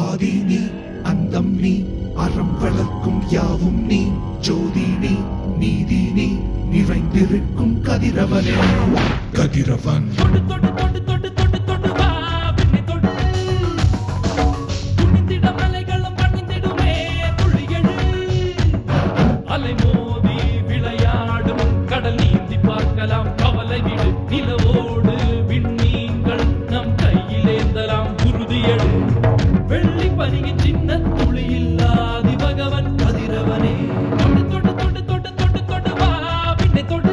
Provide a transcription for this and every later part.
ஆதி நீ அந்தம் நீ அறம் வளர்க்கும் யாவும் நீ ஜோதி நீ நீதி நீ நிறைந்திருக்கும் கதிரவனே கதிரவன் தொட்டு தொட்டு தொட்டு தொட்டு தொட்டு தொட்டு வா பின்னி தொட்டு துணிந்திட மலைகளும் பணிந்திடுமே துளியழு அலை மோதி விளையாடும் கடல் நீந்தி பார்க்கலாம் கவலை விடு நிலவோடு விண்மீன்கள் நம் கையிலேந்தலாம் உறுதியடு வெள்ளி பனியின் சின்ன துளி இல்லாதி பகவன் கதிரவனே தொட்டு தொட்டு தொட்டு தொட்டு தொட்டு தொட்டு வா பின்னி தொட்டு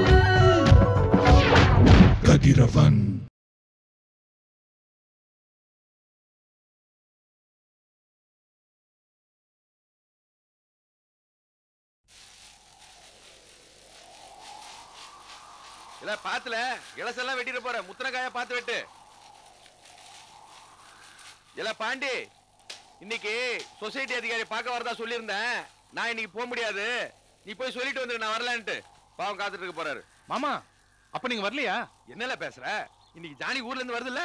கதிரவன் இல்ல பாத்துல இலசெல்லாம் வெட்டிட போற முத்தனக்காய பார்த்து வெட்டு இல்ல பாண்டி இன்னைக்கு சொசைட்டி அதிகாரி பார்க்க வரதா சொல்லியிருந்தேன் நான் இன்னைக்கு போக முடியாது நீ போய் சொல்லிட்டு வந்துரு நான் வரலான்ட்டு பாவம் காத்துட்டு இருக்க போறாரு மாமா அப்ப நீங்க வரலையா என்னல பேசுற இன்னைக்கு ஜானி ஊர்ல இருந்து வருதுல்ல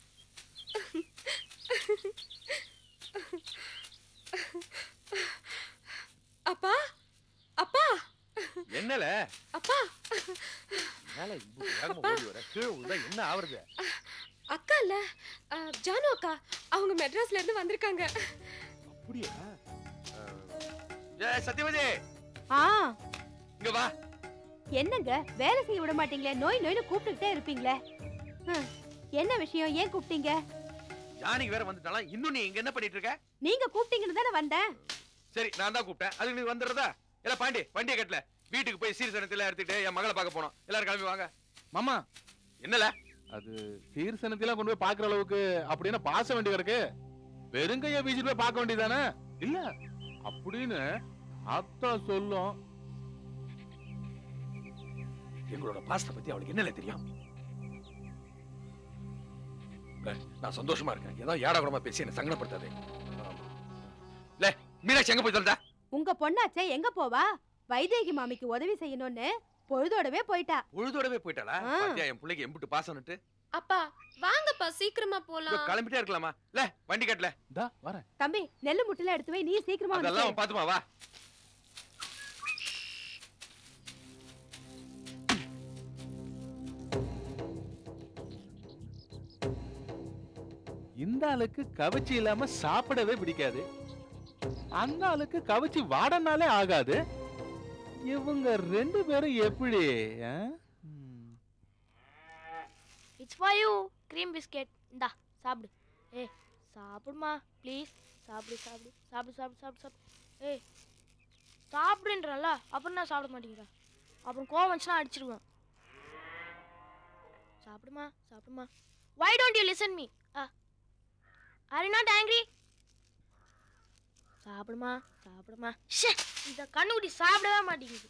அப்பா அப்பா என்னல அப்பா மேல இவ்வளவு வேகமா ஓடி வர கீழே விழுந்தா என்ன ஆவறது அக்கா இல்ல அஹ், ஜானு அக்கா அவங்க மெட்ராஸ்ல இருந்து வந்திருக்காங்க அப்படியா ஏ சத்யவதி ஆ இங்க வா என்னங்க வேலை செய்ய விட மாட்டீங்களே நோய் நோய்னு கூப்பிட்டுக்கிட்டே இருப்பீங்களே ஹம், என்ன விஷயம் ஏன் கூப்பிட்டீங்க ஜானிக்கு வேற வந்துட்டாலாம் இன்னும் நீ இங்க என்ன பண்ணிட்டு இருக்க நீங்க கூப்பிட்டீங்கன்னு தானே வந்தேன் சரி நான் தான் கூப்பிட்டேன் அதுக்கு நீ வந்துடுறதா இல்ல பாண்டி வண்டியை கட்டல வீட்டுக்கு போய் சீர்சனத்துல எடுத்துட்டு என் மகளை பார்க்க போனோம் எல்லாரும் கிளம்பி வாங்க மாமா என்னல அது சீர்சனத்திலாம் கொண்டு போய் பாக்குற அளவுக்கு அப்படின்னா பாச வேண்டி கிடக்கு வெறுங்கைய வீசிட்டு போய் பார்க்க வேண்டியதானே இல்ல அப்படின்னு அத்தா சொல்லும் எங்களோட பாஸ்த பத்தி அவளுக்கு என்னல தெரியும் இல்ல, நான் சந்தோஷமா இருக்கேன் ஏதோ ஏடா கூடமா பேசி என்ன சங்கடப்படுத்தாதே இல்ல மீனாட்சி எங்க போய் சொல்றா உங்க பொண்ணாச்சே எங்க போவா வைதேகி மாமிக்கு உதவி செய்யணும்னு பொழுதோடவே போயிட்டா பொழுதோடவே போயிட்டாளா ஆ. பாத்தியா என் பிள்ளைக்கு எம்பிட்டு பாசம்னுட்டு அப்பா வாங்கப்பா சீக்கிரமா இதோ போலாம் கிளம்பிட்டே இருக்கலாமா இல்ல வண்டி கட்டல இந்தா வரேன் தம்பி நெல்லு முட்டெல்லாம் எடுத்து போய் நீ சீக்கிரமா வந்து அதெல்லாம் சேரு. அவன் பாத்துமா வா இந்த ஆளுக்கு கவிச்சி இல்லாம சாப்பிடவே பிடிக்காது அந்த ஆளுக்கு கவிச்சி வாடனாலே ஆகாது இவங்க ரெண்டு பேரும் எப்படி ஆ? ம். It's for you cream biscuit இந்தா சாப்பிடு ஏ சாப்பிடுமா ப்ளீஸ் சாப்பிடு சாப்பிடு சாப்பிடு சாப்பிடு சாப்பிடு சாப்பிடு ஏய் சாப்பிடுன்றல அப்புறம் நான் சாப்பிட மாட்டேங்கிறேன் அப்புறம் கோவம் வந்துச்சுன்னா அடிச்சிருவேன் சாப்பிடுமா சாப்பிடுமா why don't you listen me ah are you not angry சாப்பிடுமா சாப்பிடுமா ஷே இந்த கண்ணுக்குட்டி சாப்பிடவே மாட்டேங்குது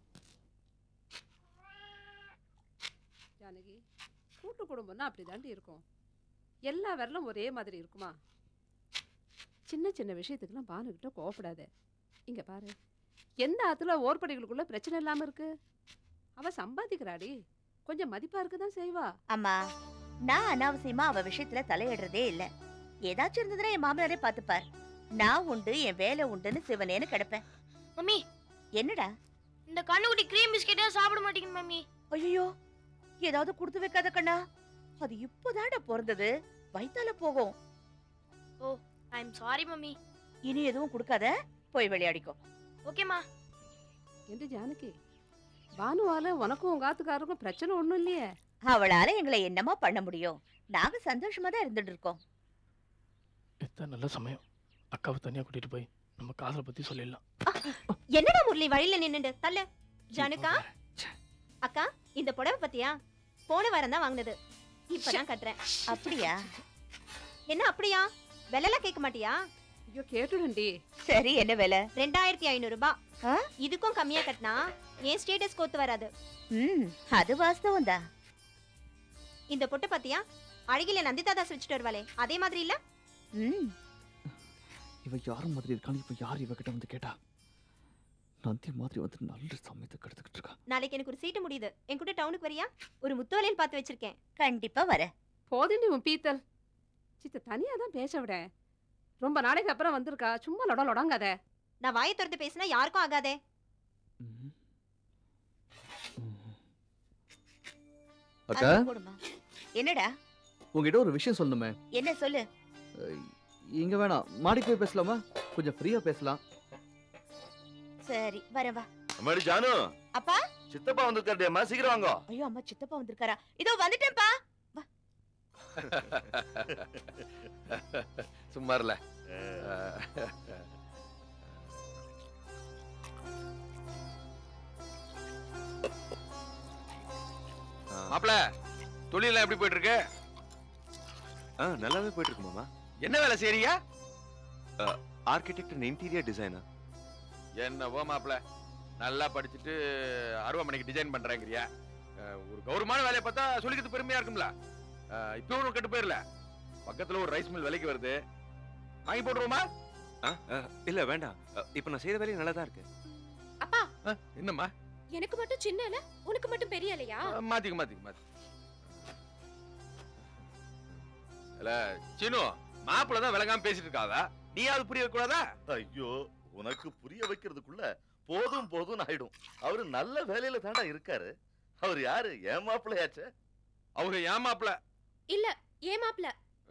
ஜானகி கூட்டு குடும்பம்னா அப்படி இருக்கும் எல்லா விரலும் ஒரே மாதிரி இருக்குமா சின்ன சின்ன விஷயத்துக்கெல்லாம் பானுகிட்ட கோவப்படாத இங்க பாரு எந்த ஆத்துல ஓர்படிகளுக்குள்ள பிரச்சனை இல்லாம இருக்கு அவ சம்பாதிக்கிறாடி கொஞ்சம் மதிப்பா இருக்குதான் செய்வா அம்மா நான் அனாவசியமா அவ விஷயத்துல தலையிடுறதே இல்ல ஏதாச்சும் இருந்ததுன்னா என் மாமனாரே பாத்துப்பார் நான் உண்டு என் வேலை உண்டுன்னு சிவனேன்னு கிடப்பேன் மம்மி என்னடா இந்த கண்ணுக்குட்டி க்ரீம் பிஸ்கெட்டே சாப்பிட மாட்டேங்குது மம்மி ஐயோ ஏதாவது கொடுத்து வைக்காத கண்ணா அது இப்போதான்டா பிறந்தது வயித்தால போகும் ஐ எம் சாரி மம்மி இனி எதுவும் கொடுக்காத போய் விளையாடிக்கோ ஓகேம்மா என்று ஜானகி பானுவால உனக்கும் உங்க ஆத்துக்காருக்கும் பிரச்சனை ஒண்ணும் இல்லையே அவளால எங்களை என்னமா பண்ண முடியும் நாங்க சந்தோஷமா தான் இருந்துட்டு இருக்கோம் இதுதான் நல்ல சமயம் அக்காவை தனியா கூட்டிட்டு போய் நம்ம காதலை பத்தி சொல்லிடலாம் என்னடா முரளி வழியில நின்னுண்டு தள்ள ஜானுக்கா அக்கா இந்த புடவை பத்தியா போன வாரம் தான் வாங்கினது இப்பதான் கட்டுறேன் அப்படியா என்ன அப்படியா விலைலாம் கேட்க மாட்டியா ஐயோ கேட்டுடண்டி சரி என்ன வேலை ரெண்டாயிரத்தி ஐநூறு ரூபாய் ஆ? இதுக்கும் கம்மியா கட்டினா என் ஸ்டேட்டஸ் கோத்து வராது ம் அது வாஸ்தவம் தான் இந்த பொட்டு பாத்தியா அழகில நந்திதா தாஸ் வச்சுட்டு வருவாளே அதே மாதிரி இல்ல ம் இவ யார் மாதிரி இருக்கான்னு இப்ப யார் இவகிட்ட வந்து கேட்டா நந்தி மாதிரி வந்து நல்ல சமயத்தை கெடுத்துக்கிட்டு இருக்கா நாளைக்கு எனக்கு ஒரு சீட்டு முடியுது என் கூட டவுனுக்கு வரியா ஒரு முத்துவலையில் பார்த்து வச்சிருக்கேன் கண்டிப்பா வர போதுண்டி உன் பீத்தல் சித்த தனியா தான் பேச விட ரொம்ப நாளைக்கு அப்புறம் வந்திருக்கா சும்மா லொட லொடங்காத நான் வாயை திறந்து பேசினா யாருக்கும் ஆகாதே அக்கா அதான் போடுமா என்னடா உங்ககிட்ட ஒரு விஷயம் சொல்லணுமே என்ன சொல்லு அஹ், இங்க வேணாம் மாடிக்கு போய் பேசலாமா கொஞ்சம் ஃப்ரீயா பேசலாம் சரி வரேன் வா அம்மாடி ஜானு அப்பா சித்தப்பா வந்திருக்காருடியம்மா சீக்கிரம் வாங்க ஐயோ அம்மா சித்தப்பா வந்திருக்காரா இதோ வந்துட்டேன்ப்பா சும்மா இருல மாப்பிள தொழிலாம் எப்படி போயிட்டு இருக்கு ஆ நல்லாவே போயிட்டு இருக்கு மாமா என்ன வேலை செய்றியா ஆர்கிடெக்ட் அண்ட் இன்டீரியர் டிசைனர் என்னவோ மாப்பிள நல்லா படிச்சுட்டு அருவாமனைக்கு டிசைன் பண்றேங்கிறியா அஹ், ஒரு கௌரவமான வேலையை பார்த்தா சொல்லிக்கிறது பெருமையா இருக்கும்ல அஹ், இப்போ ஒன்றும் கெட்டு போயிடல பக்கத்துல ஒரு ரைஸ் மில் விலைக்கு வருது வாங்கி போட்டுருவோமா இல்ல வேண்டாம் அ, இப்ப நான் செய்யற வேலையை நல்லா தான் இருக்கு அப்பா என்னம்மா எனக்கு மட்டும் சின்ன இலை உனக்கு மட்டும் பெரிய இலையா அஹ், மாத்திக்க மாத்திக்க மாத்தி இல்ல சீனு மாப்பிள்ள தான் விளங்காம பேசிட்டு இருக்காதா நீயாவது புரிய வைக்க கூடாதா ஐயோ உனக்கு புரிய வைக்கிறதுக்குள்ள போதும் போதும் ஆயிடும் அவரு நல்ல வேலையில தாண்டா இருக்காரு அவர் யாரு ஏன் மாப்பிள்ளையாச்சே அவரு ஏன் மாப்பிள்ள இல்ல ஏன் மாப்ள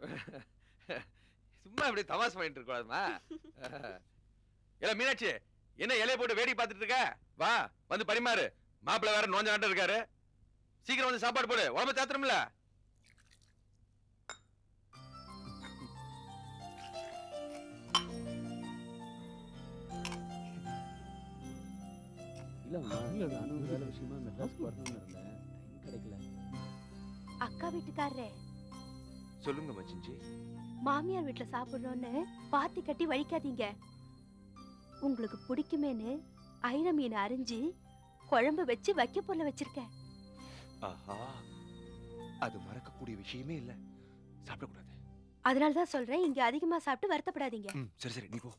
சும்மா இப்படி தமாஸ் பண்ணிட்டு இருக்கக்கூடாதுமா இல்ல மீனாட்சி என்ன இலைய போட்டு வேடி பார்த்துட்டு இருக்க வா வந்து பரிமாறு மாப்பிள்ள வேற நோஞ்ச நாட்டம் இருக்காரு சீக்கிரம் வந்து சாப்பாடு போடு உடம்பு சாத்திரம்ல இல்லம்மா நானும் வேலை விஷயமா மெட்ராஸ்க்கு வரணும்னு இருந்தேன் டைம் கிடைக்கல அக்கா வீட்டுக்காரரே சொல்லுங்க மச்சிஞ்சி மாமியார் வீட்ல சாப்பிடணும்னு பாத்தி கட்டி வழிக்காதீங்க உங்களுக்கு பிடிக்குமேன்னு ஐர மீன் அரிஞ்சு குழம்பு வச்சு வைக்க பொருளை வச்சிருக்கேன் ஆஹா அது மறக்கக்கூடிய விஷயமே இல்ல சாப்பிடக்கூடாது அதனால தான் சொல்றேன் இங்க அதிகமா சாப்பிட்டு வருத்தப்படாதீங்க ம் சரி சரி நீ போ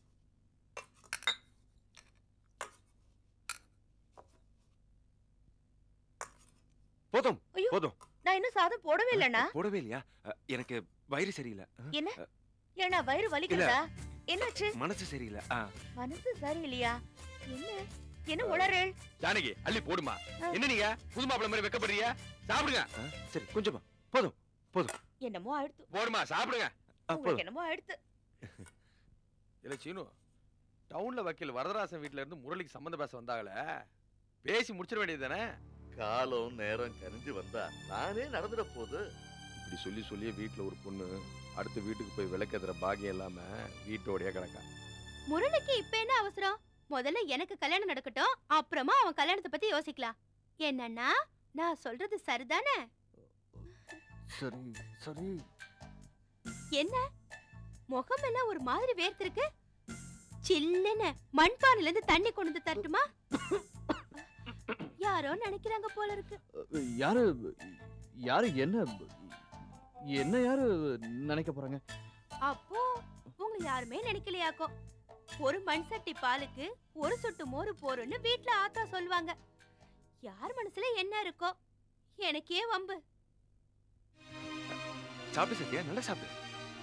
போதும் ஐயோ போதும் நான் இன்னும் சாதம் போடவே இல்லைண்ணா போடவே இல்லையா அ, எனக்கு வயிறு சரியில்லை அ, என்ன ஏன்னா வயிறு வலிக்கிறதா என்னாச்சு மனசு சரியில்லை ஆ மனசு சரியில்லையா என்ன என்ன உளறல் ஜானகி அள்ளி போடுமா என்ன நீங்க புது மாப்பிள்ள மாதிரி வெக்கப்படுறியா சாப்பிடுங்க ஆ, சரி கொஞ்சமா போதும் போதும் என்னமோ அடுத்து போடுமா சாப்பிடுங்க ஆ, உங்களுக்கு போதும் என்னமோ அடுத்து இல்ல சீனு டவுன்ல வக்கீல் வரதராசன் வீட்ல இருந்து முரளிக்கு சம்மந்த பேச வந்தாங்களே பேசி முடிச்சிட வேண்டியது தானே காலம் நேரம் கரிஞ்சு வந்தா நானே நடந்துட போகுது இப்படி சொல்லி சொல்லியே வீட்டுல ஒரு பொண்ணு அடுத்த வீட்டுக்கு போய் விளக்கேத்துற பாக்கியம் இல்லாம வீட்டோடய கிடக்கா முரளிக்கு இப்ப என்ன அவசரம் முதல்ல எனக்கு கல்யாணம் நடக்கட்டும் அப்புறமா அவன் கல்யாணத்தை பத்தி யோசிக்கலாம் என்னன்னா நான் சொல்றது சரிதானே சரி சரி என்ன முகமெல்லாம் ஒரு மாதிரி வேர்த்திருக்கு சில்லுன்னு மண்பானையில இருந்து தண்ணி கொண்டு வந்து தரட்டுமா யாரோ நினைக்கிறாங்க போல இருக்கு அஹ், யாரு யாரு என்ன என்ன யாரு நினைக்க போறாங்க அப்போ உங்களை யாருமே நினைக்கலையாக்கோ ஒரு மண் சட்டி பாலுக்கு ஒரு சொட்டு மோரு போறோம்னு வீட்ல ஆத்தா சொல்லுவாங்க யார் மனசுல என்ன இருக்கோ எனக்கே வம்பு சாப்பிடு சத்யா நல்லா சாப்பிடு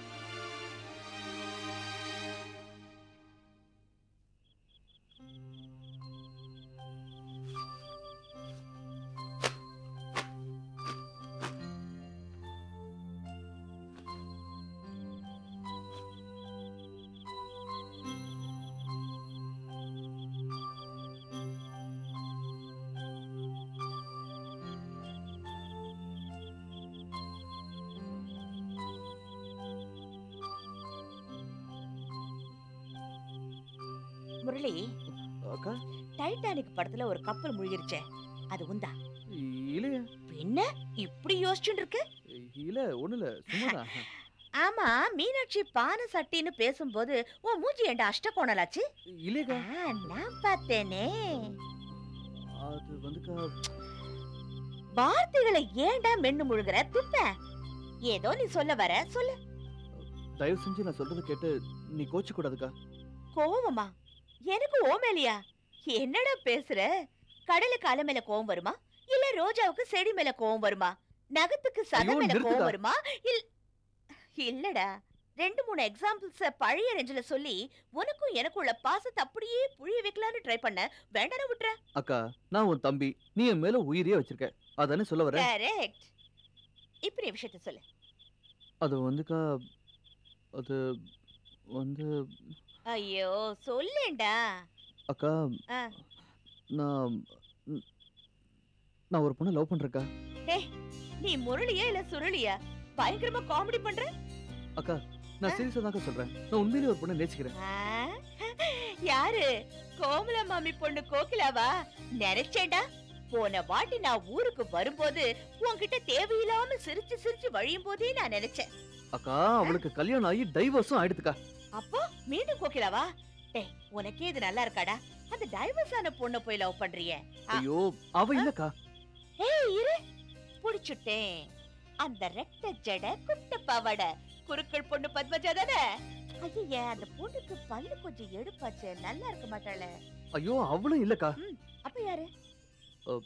முரளி அக்கா டைட்டானிக் படத்துல ஒரு கப்பல் முழுகிருச்சே அது உண்டா இல்லையா என்ன இப்படி யோசிச்சுட்டு இருக்கு இல்ல ஒண்ணு இல்ல சும்மாதான் ஆமா மீனாட்சி பானை சட்டின்னு பேசும்போது உன் மூஞ்சி ஏண்டா அஷ்டகோணலாச்சு இல்லையக்கா ஆ, நான் பார்த்தேனே அது வந்துக்கா வார்த்தைகளை ஏன்டா மென்னு முழுகுற துப்ப ஏதோ நீ சொல்ல வர சொல்லு தயவு செஞ்சு நான் சொல்றதை கேட்டு நீ கோச்சு கூடாதுக்கா கோவமா எனக்கு ஓமேலியா என்னடா பேசுற கடலுக்கு அலை மேல கோவம் வருமா இல்ல ரோஜாவுக்கு செடி மேல கோவம் வருமா நகத்துக்கு சதை ஐயோ, மேல கோவம் நிறுத்துடா. வருமா இல் இல்லடா ரெண்டு மூணு எக்ஸாம்பிள்ஸ் பழைய ரேஞ்சில சொல்லி உனக்கும் எனக்கும் உள்ள பாசத்தை அப்படியே புழிய வைக்கலாம்னு ட்ரை பண்ண வேண்டாம் விட்டுற அக்கா நான் உன் தம்பி நீ என் மேல உயிரியே வச்சிருக்க அதானே சொல்ல வர கரெக்ட் இப்ப நீ விஷயத்த சொல்லு அது வந்துக்கா அது வந்து ஐயோ சொல்லேண்டா அக்கா ஆ. நான் ம், நான் ஒரு பொண்ணை லவ் பண்றேக்கா டேய் நீ முரளியா இல்ல சுருளியா பயங்கரமா காமெடி பண்ற அக்கா நான் சீரியஸா தாக்கா சொல்றேன் நான் உண்மையிலேயே ஒரு பொண்ணை நேசிக்கிறேன் ஆ? யாரு கோமலா மாமி பொண்ணு கோகிலாவா நினைச்சேன்டா போன வாட்டி நான் ஊருக்கு வரும்போது உன்கிட்ட தேவையில்லாம சிரிச்சு சிரிச்சு வழியும் போதே நான் நினைச்சேன் அக்கா அவளுக்கு கல்யாணம் ஆகி டைவர்ஸும் ஆயிடுதுக்கா அப்போ மீண்டும் கோகிலாவா டேய் உனக்கே இது நல்லா இருக்காடா அந்த டைவர்ஸ் ஆன பொண்ணை போய் லவ் பண்றிய ஐயோ அவ இல்லக்கா ஏய் இரு புடிச்சுட்டேன் அந்த ரெட்ட ஜட குட்ட பாவாட குறுக்கள் பொண்ணு பத்மஜா தானே ஐயா அந்த பொண்ணுக்கு பல்லு கொஞ்சம் எடுப்பாச்சு நல்லா இருக்க மாட்டாள ஐயோ அவளும் இல்லக்கா அப்ப யாரு அ,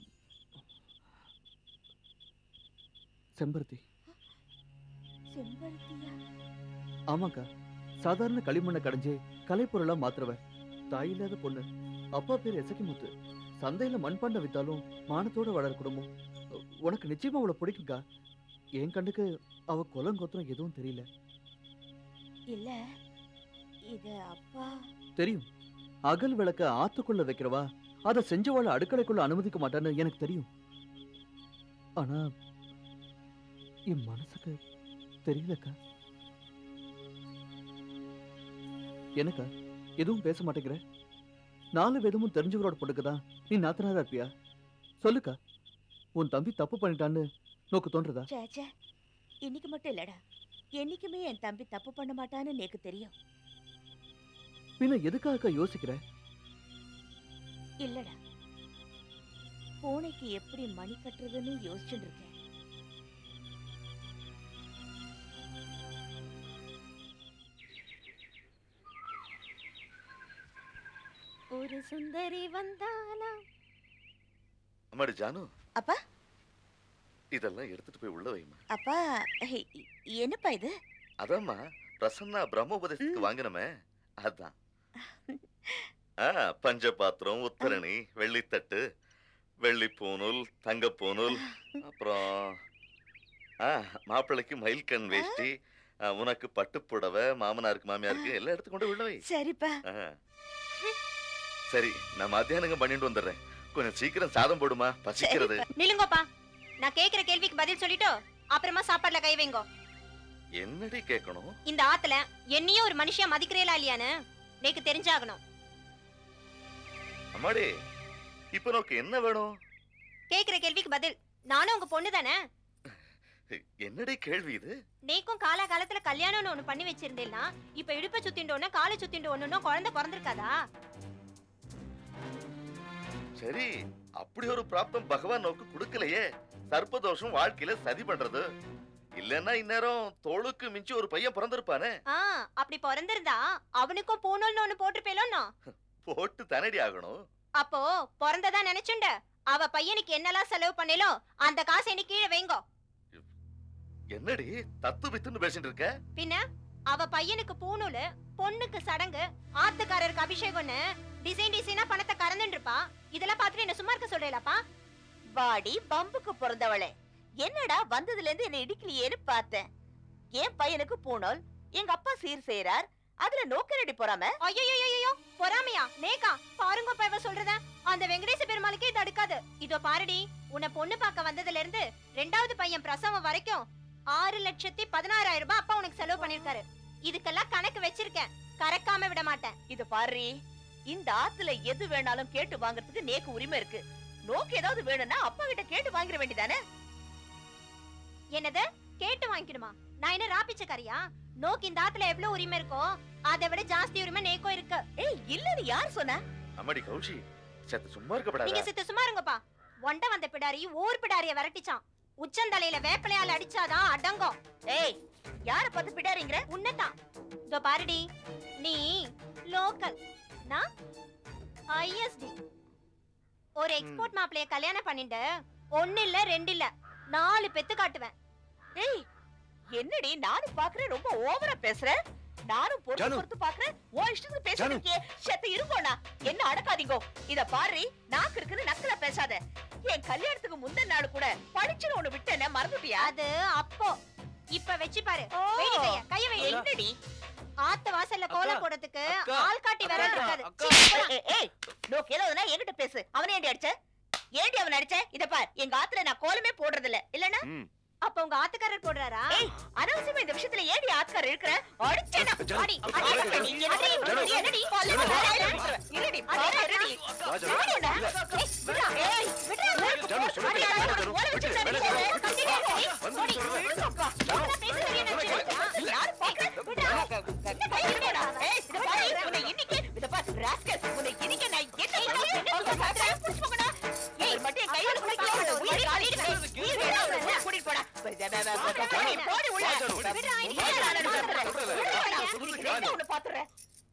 செம்பருத்தி செம்பருத்தியா ஆமாக்கா சாதாரண களிமண்ணை கடைஞ்சு கலைப்பொருளா மாத்துறவன் தாய் இல்லாத பொண்ணு அப்பா பேர் எசக்கி முத்து சந்தையில மண்பாண்டம் வித்தாலும் மானத்தோட வளர குடும்பம் அ, உனக்கு நிச்சயமா அவளை பிடிக்கும்க்கா என் கண்ணுக்கு அவ கொலங்கோத்திரம் எதுவும் தெரியல இல்ல இது அப்பா தெரியும் அகல் விளக்க ஆத்துக்குள்ள வைக்கிறவா அதை செஞ்சவாள அடுக்கலைக்குள்ள அனுமதிக்க மாட்டான்னு எனக்கு தெரியும் ஆனா என் மனசுக்கு தெரியலக்கா எனக்கா எதுவும் பேச மாட்டேங்கிற நாலு விதமும் தெரிஞ்சவரோட பொண்ணுக்குதான் நீ நாத்தனாரா இருப்பியா சொல்லுக்கா உன் தம்பி தப்பு பண்ணிட்டான்னு நோக்கு தோன்றதா ச்சே ச்சே இன்னைக்கு மட்டும் இல்லடா என்னைக்குமே என் தம்பி தப்பு பண்ண மாட்டான்னு எனக்கு தெரியும் பின்ன எதுக்காக யோசிக்கிற இல்லடா பூனைக்கு எப்படி மணி கட்டுறதுன்னு யோசிச்சுட்டு இருக்கேன் ஒரு சுந்தரி வந்தாலாம் அம்மாடி ஜானு அப்பா இதெல்லாம் எடுத்துட்டு போய் உள்ள வைமா அப்பா இ- இ- என்னப்பா இது அதாம்மா பிரசன்னா பிரம்மோபதேசத்துக்கு வாங்கினமே அதான் ஆ பஞ்ச பாத்திரம் உத்தரணி வெள்ளித்தட்டு வெள்ளி பூணூல் தங்க பூணூல் அப்புறம் ஆ மாப்பிள்ளைக்கு மயில்கண் வேஷ்டி ஆ, உனக்கு பட்டு புடவை மாமனாருக்கு மாமியாருக்கு எல்லாம் எடுத்து கொண்டு உள்ள வை சரிப்பா ஆ. சரி நான் மத்தியானம் பண்ணிட்டு வந்துடுறேன் கொஞ்சம் சீக்கிரம் சாதம் போடுமா பசிக்கிறது நில்லுங்கப்பா நான் கேக்குற கேள்விக்கு பதில் சொல்லிட்டோ அப்புறமா சாப்பாடுல கை வைங்கோ என்னடி கேட்கணும் இந்த ஆத்துல என்னையும் ஒரு மனுஷன் மதிக்கிறேலா இல்லையான்னு நேக்கு தெரிஞ்சாகணும் அம்மாடி இப்ப நோக்கு என்ன வேணும் கேக்குற கேள்விக்கு பதில் நானும் உங்க பொண்ணு தானே என்னடி கேள்வி இது நேக்கும் காலா காலத்துல கல்யாணம்னு ஒண்ணு பண்ணி வச்சிருந்தேன்னா இப்ப இடுப்ப சுத்திண்டோன்னா காலை சுத்திண்டு ஒண்ணுன்னா குழந்தை பிறந்திருக்காதா சரி அப்படி ஒரு பிராப்தம் பகவான் நோக்கு கொடுக்கலையே சர்ப்பதோஷம் வாழ்க்கையில சதி பண்றது இல்லன்னா இந்நேரம் தோளுக்கு மிஞ்சி ஒரு பையன் பிறந்திருப்பானே ஆ அப்படி பிறந்திருந்தா அவனுக்கும் பூணூல்னு ஒண்ணு போட்டிருப்பேலோன்னா போட்டு தனடி ஆகணும் அப்போ பிறந்ததா நினைச்சுண்ட அவ பையனுக்கு என்னெல்லாம் செலவு பண்ணலோ அந்த காசை எனக்கு கீழே வைங்கோ என்னடி தத்து வித்துன்னு பேசிட்டு இருக்க பின்ன அவ பையனுக்கு பூணூலு பொண்ணுக்கு சடங்கு ஆத்துக்காரருக்கு அபிஷேகம்னு டிசைன் டிசைனா பணத்தை கறந்துட்டு இருப்பா இதெல்லாம் பார்த்துட்டு என்ன சும்மா இருக்க சொல்றேலாப்பா வாடி பம்புக்கு பிறந்தவளே என்னடா வந்ததுல இருந்து என்ன இடிக்கலையேன்னு பார்த்தேன் என் பையனுக்கு பூணோல் எங்க அப்பா சீர் செய்யறார் அதுல நோக்கரடி போறாம ஐயோ பொறாமையா நேக்கா பாருங்க இப்ப இவ சொல்றத அந்த வெங்கடேச பெருமாளுக்கே இது அடுக்காது இதோ பாருடி உன்னை பொண்ணு பார்க்க வந்ததுல இருந்து ரெண்டாவது பையன் பிரசவம் வரைக்கும் ஆறு லட்சத்தி பதினாறாயிரம் ரூபாய் அப்பா உனக்கு செலவு பண்ணிருக்காரு இதுக்கெல்லாம் கணக்கு வச்சிருக்கேன் கறக்காம விட மாட்டேன் இது பாரு இந்த ஆத்துல எது வேணாலும் கேட்டு வாங்குறதுக்கு நேக்கு உரிமை இருக்கு நோக்கு ஏதாவது வேணும்னா அப்பா கிட்ட கேட்டு வாங்கிட வேண்டியதானே என்னது கேட்டு வாங்கிக்கணுமா நான் என்ன ராப்பிச்சக்காரியா நோக்கு இந்த ஆத்துல எவ்வளவு உரிமை இருக்கோ அதை விட ஜாஸ்தி உரிமை நேக்கோ இருக்கு ஏய் இல்லன்னு யார் சொன்ன அம்மாடி கௌஷி சத்து சும்மா நீங்க இருக்கப்படாதா சித்த சும்மா இருங்கப்பா ஒண்ட வந்த பிடாரி ஊர் பிடாரிய விரட்டிச்சான் உச்சந்தலையில வேப்பிலையால அடிச்சாதான் அடங்கும் ஏய் யார பார்த்து பிடாரிங்கிற உன்னதான் இதோ பாருடி நீ லோக்கல் நான் ஐஎஸ்டி ஒரு எக்ஸ்போர்ட் மாப்பிளைய கல்யாணம் பண்ணிட்டு ஒண்ணு இல்ல ரெண்டு இல்ல நாலு பெத்து காட்டுவேன் ஏய் என்னடி நானும் பாக்குறேன் ரொம்ப ஓவரா பேசுற நானும் பொறுத்து ஜானு. பொறுத்து பாக்குறேன் ஓ இஷ்டத்துக்கு பேசிட்டு ஜானு. இருக்கியே செத்த இருங்கோண்ணா என்ன அடக்காதீங்கோ இத பாரு நாக்கு இருக்குன்னு நக்கல பேசாத என் கல்யாணத்துக்கு முந்தின நாள் கூட படிச்சுன்னு ஒண்ணு விட்டேனே மறந்துட்டியா அது அப்போ இப்ப வச்சு பாரு ஓ, வெடி கைய, கைய வை. என்னடி ஆத்து வாசல்ல கோலம் போடுறதுக்கு அக்கா, ஆள் காட்டி வர அக்கா, இருக்காது அக்கா. சீ, போடா. ஏய், ஏய் நோக்கு ஏதோதுனா என்கிட்ட பேசு அவனை ஏண்டி அடிச்ச ஏண்டி அவன் அடிச்ச இத பார் எங்க ஆத்துல நான் கோலமே போடுறது இல்ல இல்லனா ம். அப்ப உங்க ஆத்துக்காரர் போடுறாரா ஏய் அனாவசியமா இந்த விஷயத்துல ஏடி ஆத்கார இருக்கிற அடிச்சேனா ஜானு, அடி அக்கா, அடி அக்கா, நீ என்னடி ஜானு. நீ என்னடி பால்ல இருடி பாரு இருடி வா, ஜானு. ஜானுடா இல்ல. ஏய் விடா ஏய் விடா ஜானு, சொல்லுங்க. அடி, அடி, ஜானு, ஓலை வச்சு விட்டு, தண்ணி வேலை போடு. செய். கண்டிப்பா. ஏய், வந்து ஓடி, சொல்றேன். விடுங்கப்பா. ஜானு. உன்னை பேச தெரியும் நினைச்சேன். யாரு பாக்குற? விடா. என்ன கை இருடா. ஏய், இத பாரு, உன்னை இன்னைக்கு, இத பாரு, rascal, உன்னை இன்னைக்கு நான் என்ன பண்ண- என்ன சொல்ல பாக்குறேன்? புடிச்சு போங்கடா. ஏய், மட்டும் என் கையோட பிடிக்கல. உயிரை காலிடுவேன். உயிரை வேணாம், உள்ள கூட்டிட்டு போடா. ஏய், போடி உள்ள. விடுடா, இன்னைக்கு நான் நடந்துடுறேன். விடுடா, இன்னைக்கு ரெண்டு ஒண்ணு பாத்துறேன்.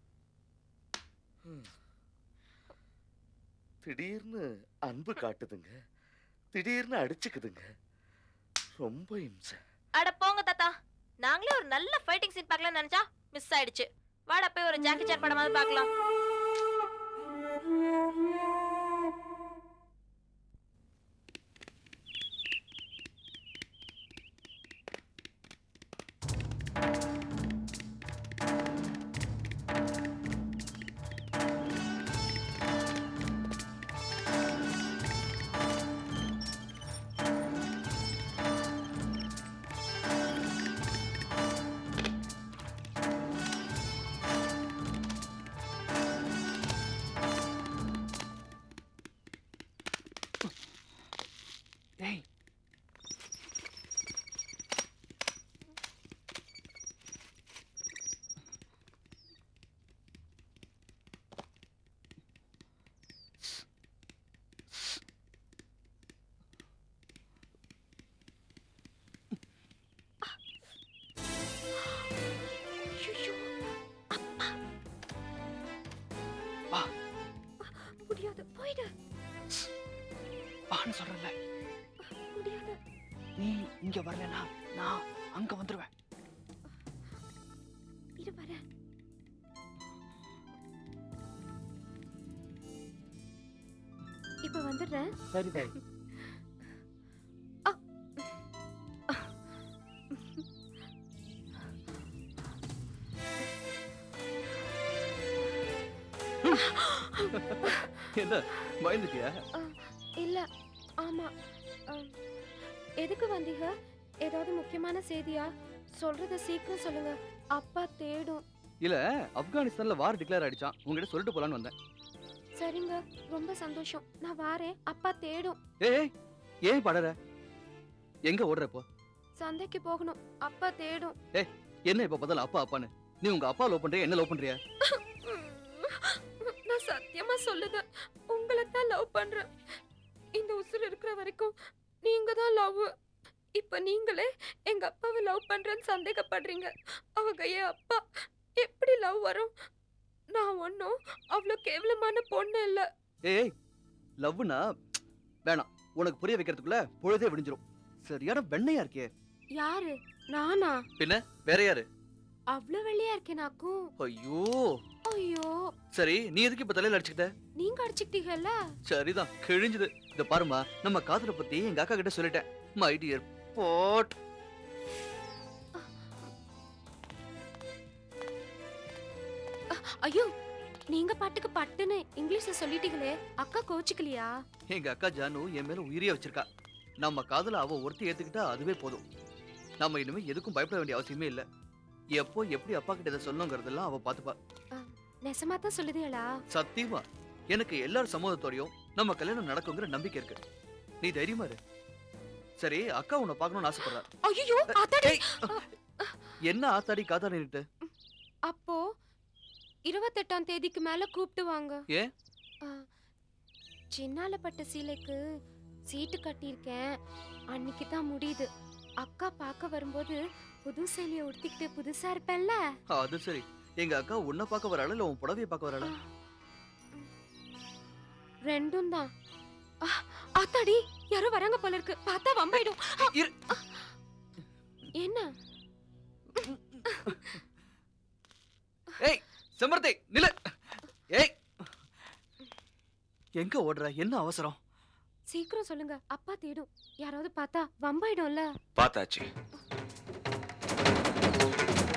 திடீர்னு அன்பு காட்டுதுங்க திடீர்னு அடிச்சுக்குதுங்க ரொம்ப இம்சை அட போங்க தாத்தா நாங்களே ஒரு நல்ல ஃபைட்டிங் சீன் பார்க்கலாம்னு நினைச்சா மிஸ் ஆயிடுச்சு வாடா போய் ஒரு ஜாக்கி சான் படமாவது பார்க்கலாம் டேய் ஐயோ வா முடியாது போயிடு வான்னு சொல்றேன்ல முடியாது நீ இங்க வரலனா நான் அங்க வந்துருவேன் இரு வரேன் இப்ப வந்துடுறேன் சரி தாய் என்ன பயந்துட்டியா இல்ல ஆமா அம், எதுக்கு வந்தீங்க ஏதாவது முக்கியமான செய்தியா சொல்றத சீக்கிரம் சொல்லுங்க அப்பா தேடும் இல்ல ஆப்கானிஸ்தான்ல வார் டிக்ளேர் ஆயிடுச்சான் உங்ககிட்ட சொல்லிட்டு போலான்னு வந்தேன் சரிங்க ரொம்ப சந்தோஷம் நான் வாரேன் அப்பா தேடும் ஏய் ஏய், ஏன் படற எங்க ஓடுற இப்போ சந்தைக்கு போகணும் அப்பா தேடும் ஏய் என்ன இப்ப பதில் அப்பா அப்பான்னு நீ உங்க அப்பா லவ் பண்றியா என்ன லவ் பண்றியா நான் சத்தியமா சொல்லுதேன் உங்களை தான் லவ் பண்றேன் இந்த உசுர் இருக்கிற வரைக்கும் நீங்க தான் லவ் இப்ப நீங்களே எங்க அப்பாவை லவ் பண்றேன்னு சந்தேகப்படுறீங்க அவங்க என் அப்பா எப்படி லவ் வரும் நான் ஒன்றும் அவ்வளோ கேவலமான பொண்ணு இல்ல ஏய் லவ்னா வேணாம் உனக்கு புரிய வைக்கிறதுக்குள்ள பொழுதே விடிஞ்சிரும் சரியான வெண்ணையா இருக்கே யாரு நானா பின்ன வேற யாரு அவ்வளோ வெள்ளையா இருக்கேனாக்கும் ஐயோ ஐயோ சரி நீ எதுக்கு இப்ப தலையில அடிச்சுக்கிட்ட நீங்க அடிச்சுக்கிட்டீங்கல்ல சரிதான் கிழிஞ்சுது இத பாருமா நம்ம காதலை பத்தி எங்க அக்கா கிட்ட சொல்லிட்டேன் மை டியர் போட் ஐயோ நீங்க பாட்டுக்கு பட்டுன்னு இங்கிலீஷ்ல சொல்லிட்டீங்களே அக்கா கோச்சுக்கலையா எங்க அக்கா ஜானு என் மேல உயிரியா வச்சிருக்கா நம்ம காதல அவ ஒருத்தி ஏத்துக்கிட்டா அதுவே போதும் நம்ம இனிமே எதுக்கும் பயப்பட வேண்டிய அவசியமே இல்ல எப்போ எப்படி அப்பா கிட்ட இதை சொல்லணுங்கிறதெல்லாம் அவ பாத்துப்பா நெசமா தான் சொல்லுதீங்களா சத்தியமா எனக்கு எல்லார் சம்மதத்தோடையும் நம்ம கல்யாணம் நடக்குங்கிற நம்பிக்கை இருக்கு நீ தைரியமா இரு சரி அக்கா உன்னை பார்க்கணும்னு ஆசைப்படுறா ஐயோ ஆத்தாடி என்ன ஆத்தாடி காத்தாடிட்டு அப்போ இருபத்தெட்டாம் தேதிக்கு மேல கூப்பிட்டு வாங்க ஏன் ஆ, சின்னாலப்பட்ட சீலைக்கு சீட்டு கட்டியிருக்கேன் அன்னைக்கு தான் முடியுது அக்கா பார்க்க வரும்போது புது சேலையை உடுத்திக்கிட்டு புதுசா இருப்பேன்ல அது சரி எங்க அக்கா உன்னை பார்க்க வராளா இல்ல உன் புடவைய பார்க்க வராளா ரெண்டும் தான் ஆத்தாடி யாரோ வராங்க போல இருக்கு பார்த்தா வம்பாயிடும் ஆ, இரு. என்ன செம்பருத்தி நில்லு ஏய் எங்க ஓடுற என்ன அவசரம் சீக்கிரம் சொல்லுங்க அப்பா தேடும் யாராவது பார்த்தா வம்பாயிடும்ல பார்த்தாச்சு